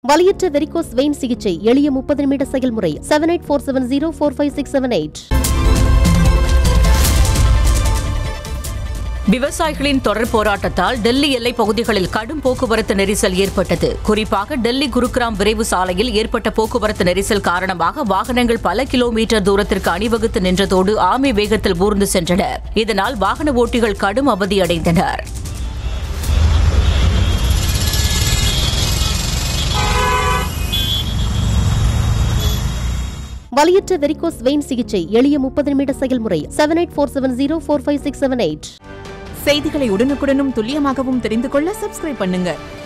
வலியற்ற varicose vein சிகிச்சை எளிய முப்பது நிமிட செயல்முறை seven eight four seven zero four five six seven eight விவசாயிகளின் தொடர் போராட்டத்தால் டெல்லி எல்லைப் பகுதிகளில் கடும் போக்குவரத்து நெரிசல் ஏற்பட்டது குறிப்பாக டெல்லி குருகிராம் விரைவு சாலையில் ஏற்பட்ட போக்குவரத்து நெரிசல் காரணமாக வாகனங்கள் பல கிலோமீட்டர் தூரத்திற்கு அணிவகுத்து நின்றதோடு ஆமை வேகத்தில் ஊர்ந்து சென்றன இதனால் வாகன ஓட்டிகள் கடும் அவதியடைந்தனர் வலியற்ற வெரிகோஸ் வெயின் சிகிச்சை எளிய முப்பது நிமிட செயல்முறை seven eight four seven zero four five six seven eight செய்திகளை உடனுக்குடனும் துல்லியமாகவும் தெரிந்து கொள்ள சப்ஸ்கிரைப் பண்ணுங்க